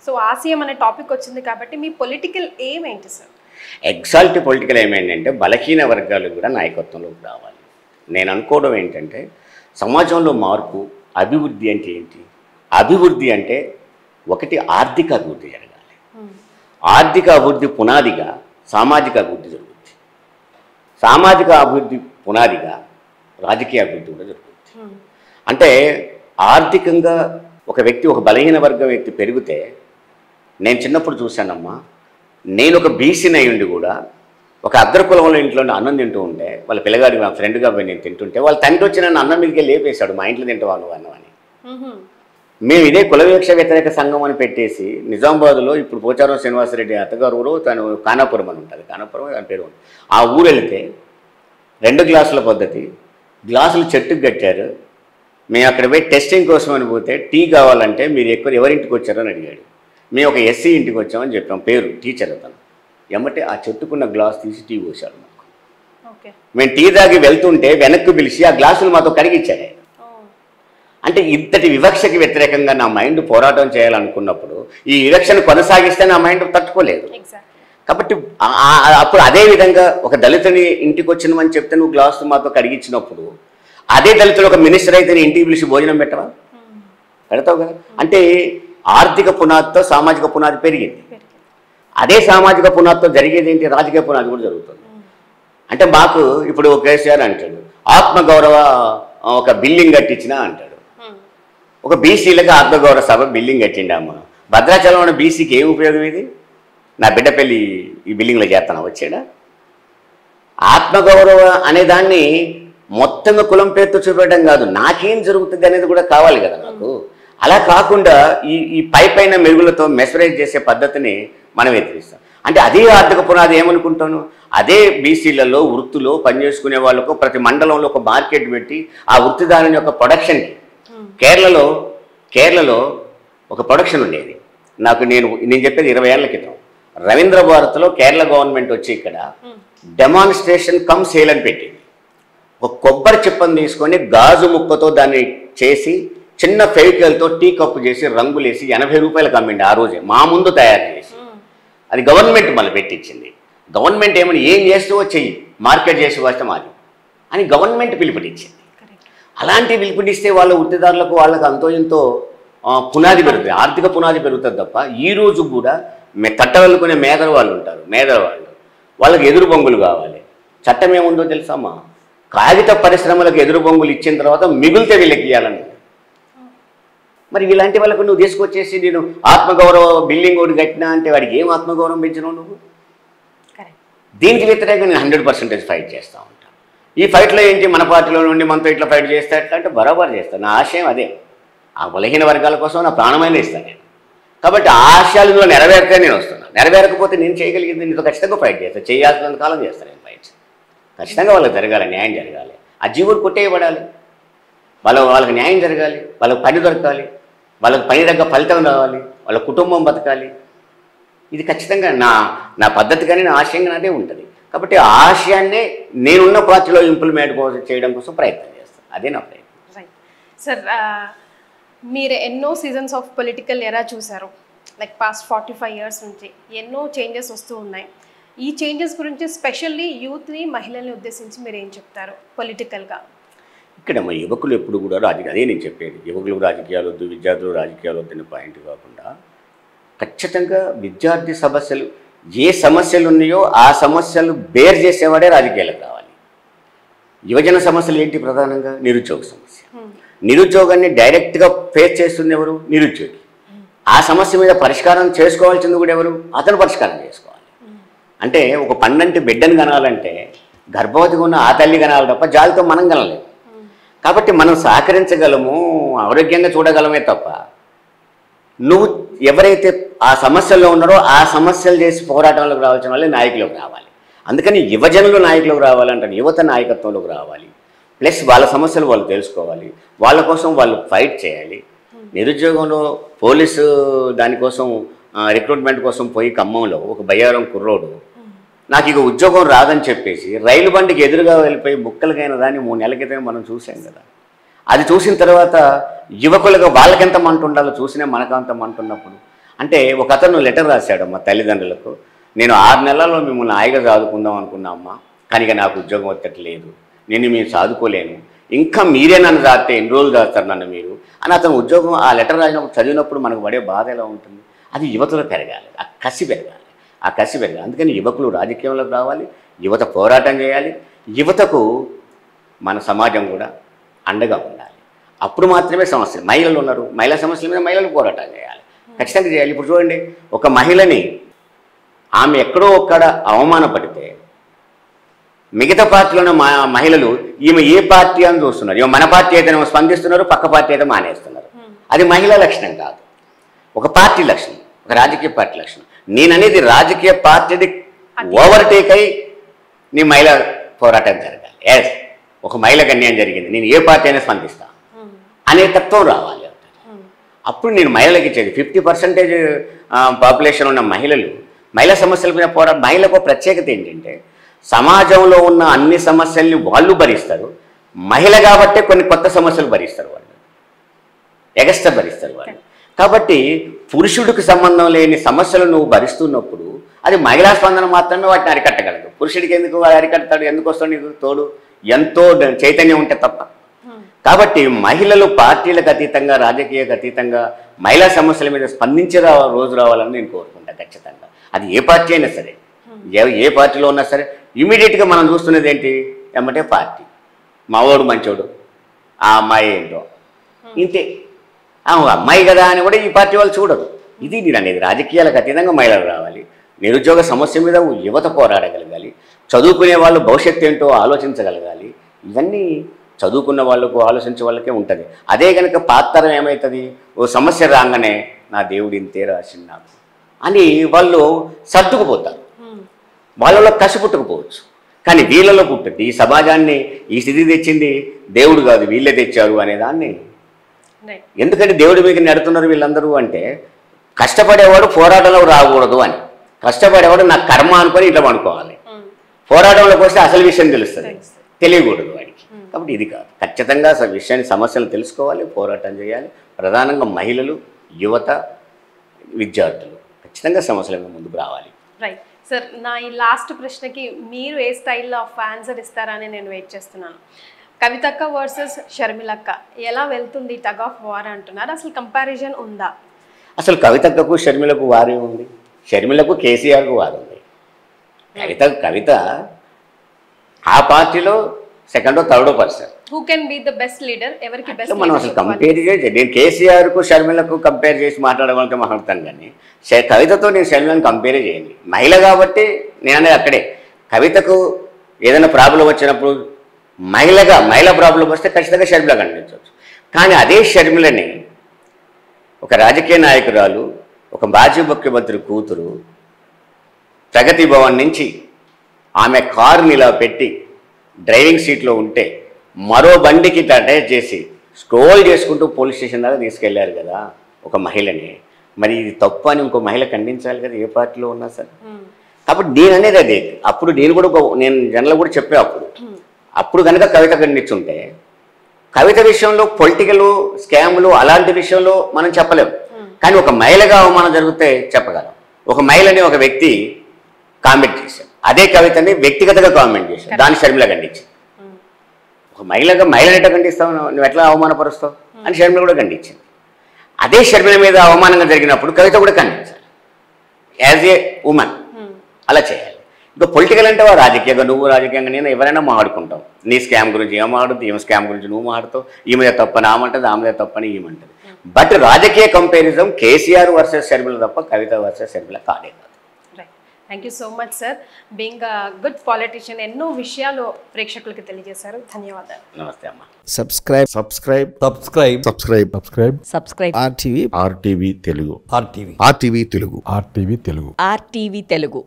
So ఆసియం అనే topic వచ్చింది కాబట్టి మీ పొలిటికల్ ఎయిమ్ ఏంటి సార్ ఎగ్జాల్ట్ పొలిటికల్ ఏమైందంటే బలహీన వర్గాలు కూడా నాయకత్వంలోకి రావాలి నేను అనుకోవడం ఏంటంటే సమాజంలో మార్పు అభివృద్ధి అంటే ఏంటి అభివృద్ధి అంటే ఒకటి ఆర్థిక అభివృద్ధి జరగాలి ఆర్థిక అభివృద్ధి పునాదిగా సామాజిక అభివృద్ధి జరుగుతుంది సామాజిక అభివృద్ధి పునాదిగా రాజకీయ అభివృద్ధి కూడా జరుగుతుంది అంటే ఆర్థికంగా ఒక వ్యక్తి ఒక బలహీన వర్గం వ్యక్తి పెరిగితే నేను చిన్నప్పుడు చూశానమ్మా నేను ఒక బీసీని అయి ఉండి కూడా ఒక అగ్రకులంలో ఇంట్లో అన్నం తింటూ ఉంటే వాళ్ళ పిల్లగాడి మా ఫ్రెండ్గా పోయి నేను తింటుంటే వాళ్ళ తండ్రి వచ్చి నన్ను అన్నం మీదకి లేపేశాడు మా ఇంట్లో తింటావా నువ్వు అన్నం అని మేము ఇదే కులవివక్ష వ్యతిరేక సంఘం అని పెట్టేసి నిజామాబాద్లో ఇప్పుడు పోచారం శ్రీనివాసరెడ్డి అత్తగారు ఊరు తను కానాపురం అని ఉంటుంది కానాపురం దాని పేరు ఉంది. ఆ ఊరు వెళితే రెండు గ్లాసుల పద్ధతి గ్లాసులు చెట్టుకు కట్టారు మేము అక్కడ పోయి టెస్టింగ్ కోసం అని పోతే టీ కావాలంటే మీరు ఎక్కువ ఎవరింటికి వచ్చారో అని అడిగాడు మేము ఒక ఎస్సీ ఇంటికి వచ్చామని చెప్పాం పేరు టీచర్ అతను ఎమ్మటే ఆ చెట్టుకున్న గ్లాస్ తీసి టీ పోసాడు మాకు ఓకే మేము టీ తాగి వెళ్తుంటే వెనక్కి పిలిచి ఆ గ్లాసులు మాతో కడిగిచ్చాడు ఆయన. అంటే ఇంతటి వివక్షకి వ్యతిరేకంగా నా మైండ్ పోరాటం చేయాలనుకున్నప్పుడు ఈ వివక్షను కొనసాగిస్తే నా మైండ్ తట్టుకోలేదు ఎగ్జాక్ట్ కాబట్టి ఆ- ఆ- అప్పుడు అదే విధంగా ఒక దళితుని ఇంటికి వచ్చినమని చెప్తే నువ్వు గ్లాసు మాతో కడిగించినప్పుడు అదే దళితుడు ఒక మినిస్టర్ అయితే నీ ఇంటికి పిలిచి భోజనం పెట్టవా పెడతావు కదా అంటే ఆర్థిక పునాదితో సామాజిక పునాది పెరిగింది అదే సామాజిక పునాదితో జరిగేది ఏంటి రాజకీయ పునాది కూడా జరుగుతుంది అంటే మాకు ఇప్పుడు కేసీఆర్ అంటాడు ఆత్మగౌరవ ఆ, ఒక బిల్డింగ్ కట్టించినా అంటాడు ఒక బీసీలకు ఆత్మగౌరవ సభ బిల్డింగ్ కట్టిండమ్మ భద్రాచలం ఉన్న బీసీకి ఏం ఉపయోగం ఇది నా బిడ్డ పెళ్ళి ఈ బిల్డింగ్లో చేస్తాను వచ్చాడా ఆత్మగౌరవ అనే దాన్ని మొత్తంగా కులం పేరుతో చూపెట్టడం కాదు నాకేం జరుగుతుంది అనేది కూడా కావాలి కదా నాకు అలా కాకుండా ఈ ఈ పై పైన మెరుగులతో మెసరైజ్ చేసే పద్ధతిని మనం వ్యతిరిస్తాం అంటే అదే ఆర్థిక పునాది ఏమనుకుంటాను అదే బీసీలలో వృత్తిలో పనిచేసుకునే వాళ్ళకు ప్రతి మండలంలో ఒక మార్కెట్ పెట్టి ఆ వృత్తిదారుని యొక్క ప్రొడక్షన్కి కేరళలో కేరళలో ఒక ప్రొడక్షన్ ఉండేది నాకు నేను నేను చెప్పేది ఇరవై ఏళ్ల క్రితం రవీంద్ర భారత్లో కేరళ గవర్నమెంట్ వచ్చి ఇక్కడ డెమాన్స్ట్రేషన్ కమ్ సేల్ అని పెట్టింది ఒక కొబ్బరి చిప్పని తీసుకొని గాజు ముక్కతో దాన్ని చేసి చిన్న ఫెవికల్తో టీ కప్పు చేసి రంగులేసి ఎనభై రూపాయలకు అమ్మిండి ఆ రోజే మా ముందు తయారు చేసి అది గవర్నమెంట్ మళ్ళీ పెట్టించింది గవర్నమెంట్ ఏమని ఏం చేస్తావో చెయ్యి మార్కెట్ చేసి వస్తే మాది అని గవర్నమెంట్ పిలుపునిచ్చింది కరెక్ట్ అలాంటి పిలుపునిస్తే వాళ్ళ వృత్తిదారులకు వాళ్ళకి అంతో ఇంతో ఆ, పునాది పెరుగుతుంది ఆర్థిక పునాది పెరుగుతుంది తప్ప ఈ రోజు కూడా మే తట్టవెళ్ళుకునే మేదర వాళ్ళు ఉంటారు మేదర వాళ్ళు వాళ్ళకి ఎదురు బొంగులు కావాలి చట్టం ఏముందో తెలుసామా కాగిత పరిశ్రమలకు ఎదురు బొంగులు ఇచ్చిన తర్వాత మిగిలితే వీళ్ళకి ఇవ్వాలని మరి ఇలాంటి వాళ్ళకు నువ్వు తీసుకొచ్చేసి నేను ఆత్మగౌరవ బిల్డింగ్ ఒకటి కట్టినా అంటే వాడికి ఏం ఆత్మగౌరవం పెంచినావు నువ్వు కరెక్ట్ దీనికి వ్యతిరేకంగా నేను హండ్రెడ్ పర్సెంటేజ్ ఫైట్ చేస్తూ ఉంటాను ఈ ఫైట్లో ఏంటి మన పార్టీలో నుండి మనతో ఇట్లా ఫైట్ చేస్తే ఎట్లా అంటే బరాబర్ చేస్తాను నా ఆశయం అదే ఆ బలహీన వర్గాల కోసం నా ప్రాణమైన ఇస్తాను నేను కాబట్టి ఆ ఆశయాలు ఇందులో నెరవేరితే నేను వస్తున్నాను నెరవేరకపోతే నేను చేయగలిగింది నీతో ఖచ్చితంగా ఫైట్ చేస్తాను చేయాల్సినంత కాలం చేస్తాను నేను ఫైట్స్ ఖచ్చితంగా వాళ్ళకి జరగాలి న్యాయం జరగాలి ఆ జీవుడు కొట్టేయబడాలి వాళ్ళ వాళ్ళకి న్యాయం జరగాలి వాళ్ళకి పని దొరకాలి వాళ్ళకి పని తగ్గ ఫలితం రావాలి వాళ్ళ కుటుంబం బతకాలి ఇది ఖచ్చితంగా నా నా పద్ధతి కానీ నా ఆశయంగా అదే ఉంటుంది కాబట్టి ఆ ఆశయాన్నే నేనున్న పార్టీలో ఇంప్లిమెంట్ కోసం చేయడం కోసం ప్రయత్నం చేస్తాను అదే నా ప్రయత్నం రైట్ సార్ మీరు ఎన్నో సీజన్స్ ఆఫ్ పొలిటికల్ ఎరా చూసారు like past forty five years నుంచి ఎన్నో చేంజెస్ వస్తూ ఉన్నాయి ఈ చేంజెస్ గురించి స్పెషల్లీ యూత్ని మహిళల్ని ఉద్దేశించి మీరు ఏం చెప్తారు పొలిటికల్గా ఇక్కడ మా యువకులు ఎప్పుడు కూడా రాజకీయ అదే నేను చెప్పేది యువకులు రాజకీయాలు వద్దు విద్యార్థులు రాజకీయాలు వద్దు అనే పాయింట్ కాకుండా ఖచ్చితంగా విద్యార్థి సమస్యలు ఏ సమస్యలు ఉన్నాయో ఆ సమస్యలు బేర్ చేసేవాడే రాజకీయాలకు రావాలి యువజన సమస్యలు ఏంటి ప్రధానంగా నిరుద్యోగ సమస్య నిరుద్యోగాన్ని డైరెక్ట్గా ఫేస్ చేస్తుంది ఎవరు నిరుద్యోగి ఆ సమస్య మీద పరిష్కారం చేసుకోవాల్సింది కూడా ఎవరు అతను పరిష్కారం చేసుకోవాలి అంటే ఒక పండంటి బిడ్డను కనాలంటే గర్భవతిగా ఉన్న ఆ తల్లి కనాలి తప్ప జాలితో మనం కనలేము కాబట్టి మనం సహకరించగలము ఆరోగ్యంగా చూడగలమే తప్ప నువ్వు ఎవరైతే ఆ సమస్యల్లో ఉన్నారో ఆ సమస్యలు చేసి పోరాటంలోకి రావాల్సిన వాళ్ళే నాయకులకు రావాలి అందుకని యువజనులు నాయకులకు రావాలంటే యువత నాయకత్వంలోకి రావాలి ప్లస్ వాళ్ళ సమస్యలు వాళ్ళు తెలుసుకోవాలి వాళ్ళ కోసం వాళ్ళు ఫైట్ చేయాలి నిరుద్యోగంలో పోలీసు దానికోసం రిక్రూట్మెంట్ కోసం పోయి ఖమ్మంలో ఒక బయ్యారం కుర్రోడు నాకు ఇక ఉద్యోగం రాదని చెప్పేసి రైలు బండికి ఎదురుగా వెళ్ళిపోయి బుక్కలకైన దాన్ని మూడు నెలల క్రితం మనం చూసాం కదా అది చూసిన తర్వాత యువకులుగా వాళ్ళకెంత మంట ఉండాలో చూసినా మనకు అంత మంట ఉన్నప్పుడు అంటే ఒక అతను లెటర్ రాశాడు మా తల్లిదండ్రులకు నేను ఆరు నెలల్లో మిమ్మల్ని హాయిగా చదువుకుందాం అనుకున్నా అమ్మా కానీ ఇక నాకు ఉద్యోగం వచ్చట్లేదు నేను మేము చదువుకోలేను ఇంకా మీరే నన్ను దాస్తే ఎన్ని రోజులు దాస్తారు నన్ను మీరు అని అతను ఉద్యోగం ఆ లెటర్ రాసినప్పుడు చదివినప్పుడు మనకు పడే బాధ ఎలా ఉంటుంది అది యువతలో పెరగాలి ఆ కసి పెరగాలి ఆ కసి పెరగాలి అందుకని యువకులు రాజకీయంలోకి రావాలి యువత పోరాటం చేయాలి యువతకు మన సమాజం కూడా అండగా ఉండాలి అప్పుడు మాత్రమే సమస్యలు మహిళలు ఉన్నారు మహిళా సమస్యల మీద మహిళలు పోరాటం చేయాలి ఖచ్చితంగా చేయాలి ఇప్పుడు చూడండి ఒక మహిళని ఆమె ఎక్కడో ఒక్కడ అవమానపడితే మిగతా పార్టీలోని మా మహిళలు ఈమె ఏ పార్టీ అని చూస్తున్నారు ఈమె మన పార్టీ అయితేనేమో స్పందిస్తున్నారు పక్క పార్టీ అయితే మానేస్తున్నారు అది మహిళా లక్షణం కాదు ఒక పార్టీ లక్షణం ఒక రాజకీయ పార్టీ లక్షణం నేననేది రాజకీయ పార్టీది ఓవర్టేక్ అయి నీ మహిళ పోరాటం జరగాలి ఎస్ ఒక మహిళకు అన్యాయం జరిగింది నేను ఏ పార్టీ అయినా స్పందిస్తా అనే తత్వం రావాలి అప్పుడు నేను మహిళలకు ఇచ్చేది ఫిఫ్టీ పర్సెంటేజ్ పాపులేషన్ ఉన్న మహిళలు మహిళా సమస్యల మీద పోరా మహిళకు ప్రత్యేకత ఏంటంటే సమాజంలో ఉన్న అన్ని సమస్యల్ని వాళ్ళు భరిస్తారు మహిళ కాబట్టే కొన్ని కొత్త సమస్యలు భరిస్తారు వాళ్ళు ఎగస్ట భరిస్తారు వాళ్ళు కాబట్టి పురుషుడికి సంబంధం లేని సమస్యలు నువ్వు భరిస్తున్నప్పుడు అది మహిళా స్పందన మాత్రమే వాటిని అరికట్టగలదు పురుషుడికి ఎందుకు వాడు అరికడతాడు ఎందుకు వస్తాడు నీకు తోడు ఎంతో డ- చైతన్యం ఉంటే తప్ప కాబట్టి మహిళలు పార్టీలకు అతీతంగా రాజకీయకు అతీతంగా మహిళా సమస్యల మీద స్పందించే రా- రోజు రావాలని నేను కోరుకుంటాను ఖచ్చితంగా అది ఏ పార్టీ అయినా సరే ఏ ఏ పార్టీలో ఉన్నా సరే ఇమీడియట్గా మనం చూస్తున్నది ఏంటి ఏమంటే పార్టీ మావాడు మంచోడు ఆ అమ్మాయి ఏంటో ఇంతే ఆ అమ్మాయి కదా అని కూడా ఈ పార్టీ వాళ్ళు చూడరు ఇది నేను అనేది రాజకీయాలకు అతీతంగా మహిళలు రావాలి నిరుద్యోగ సమస్య మీద యువత పోరాడగలగాలి చదువుకునే వాళ్ళు భవిష్యత్తు ఏంటో ఆలోచించగలగాలి ఇవన్నీ చదువుకున్న వాళ్ళకు ఆలోచించే వాళ్ళకే ఉంటుంది అదే కనుక పాతరం ఏమవుతుంది ఓ సమస్య రాగానే నా దేవుడు ఇంతే రాసింది నాకు అని వాళ్ళు సర్దుకుపోతారు వాళ్ళలో కసి పుట్టకపోవచ్చు కానీ వీళ్ళలో పుట్టింది ఈ సమాజాన్ని ఈ స్థితి తెచ్చింది దేవుడు కాదు వీళ్ళే తెచ్చారు అనే దాన్ని రైట్ ఎందుకంటే దేవుడి మీద నెడుతున్నారు వీళ్ళందరూ అంటే కష్టపడేవాడు పోరాటంలో రాకూడదు అని కష్టపడేవాడు నా కర్మ అనుకొని ఇట్లా అనుకోవాలి పోరాటంలోకి వస్తే అసలు విషయం తెలుస్తుంది తెలుస్తుంది. తెలియకూడదు వాడికి కాబట్టి ఇది కాదు ఖచ్చితంగా అసలు విషయాన్ని సమస్యలు తెలుసుకోవాలి పోరాటం చేయాలి ప్రధానంగా మహిళలు యువత విద్యార్థులు ఖచ్చితంగా సమస్యల మీద ముందుకు రావాలి రైట్ సార్ నా ఈ లాస్ట్ ప్రశ్నకి మీరు ఏ స్టైల్లో ఆఫ్ ఆన్సర్ ఇస్తారని నేను వెయిట్ చేస్తున్నాను కవితక్క వర్సెస్ షర్మిలక్క ఎలా వెళ్తుంది టగ్ ఆఫ్ వార్ అంటున్నారు అసలు కంపారిజన్ ఉందా అసలు కవితకు షర్మిలకు వారే ఉంది షర్మిలకు కేసీఆర్కు వారు ఉంది కవిత కవిత ఆ పార్టీలో సెకండో థర్డో person who can be the best leader ఎవరికి బెస్ట్ మనం అసలు కంపేర్ చేసి నేను కేసీఆర్కు షర్మిలకు కంపేర్ చేసి మాట్లాడగలిగితే మాట్లాడతాను కానీ ష- కవితతో నేను షర్మిలను కంపేర్ చేయండి మహిళ కాబట్టి నేను అనేది అక్కడే కవితకు ఏదైనా ప్రాబ్లం వచ్చినప్పుడు మహిళగా మహిళ ప్రాబ్లం వస్తే ఖచ్చితంగా షర్మిల కనిపించవచ్చు కానీ అదే షర్మిలని ఒక రాజకీయ నాయకురాలు ఒక మాజీ ముఖ్యమంత్రి కూతురు ప్రగతి భవన్ నుంచి ఆమె కారుని ఇలా పెట్టి డ్రైవింగ్ సీట్లో ఉంటే మరో బండికి ఇట్లా అటాచ్ చేసి స్క్రోల్ చేసుకుంటూ పోలీస్ స్టేషన్ దాకా తీసుకెళ్లారు కదా ఒక మహిళని మరి ఇది తప్పు అని ఇంకో మహిళ ఖండించాలి కదా ఏ పార్టీలో ఉన్నా సరే కాబట్టి నేను అనేది అదే అప్పుడు నేను కూడా ఒక- నేను జనరల్ కూడా చెప్పే అప్పుడు అప్పుడు కనుక కవిత ఖండించుంటే కవిత విషయంలో పొలిటికల్ స్కాములు అలాంటి విషయంలో మనం చెప్పలేము కానీ ఒక మహిళగా అవమానం జరిగితే చెప్పగలం ఒక మహిళని ఒక వ్యక్తి కామెంట్ చేశాడు అదే కవితని వ్యక్తిగతంగా కామెంట్ చేశాడు దాన్ని షర్మిల ఖండించింది ఒక మహిళగా మహిళని ఎట్లా ఖండిస్తావు నువ్వు నువ్వు ఎట్లా అవమానపరుస్తావు అని షర్మిల కూడా ఖండించింది అదే షర్మిల మీద అవమానంగా జరిగినప్పుడు కవిత కూడా ఖండించాలి యాజ్ ఏ ఉమెన్ అలా చేయాలి ఇంకా పొలిటికల్ అంటే వా రాజకీయంగా నువ్వు రాజకీయంగా నేను ఎవరైనా మాట్లాడుకుంటాం నీ స్కామ్ గురించి ఏం మాట్లాడుతుంది ఏం స్కామ్ గురించి నువ్వు మాట్లాడుతావు ఈమె తప్పని ఆమంటది ఆమె తప్పని ఈమంటది బట్ రాజకీయ కంపారిజం కేసీఆర్ వర్సెస్ షర్మిల తప్ప కవిత వర్సెస్ షర్మిల కాదే కాదు right thank you so much sir being good politician ఎన్నో విషయాలు ప్రేక్షకులకి తెలియజేశారు ధన్యవాదాలు నమస్తే అమ్మా subscribe subscribe subscribe subscribe subscribe subscribe RTV R T V Telugu R T V R T V Telugu R T V Telugu R T V Telugu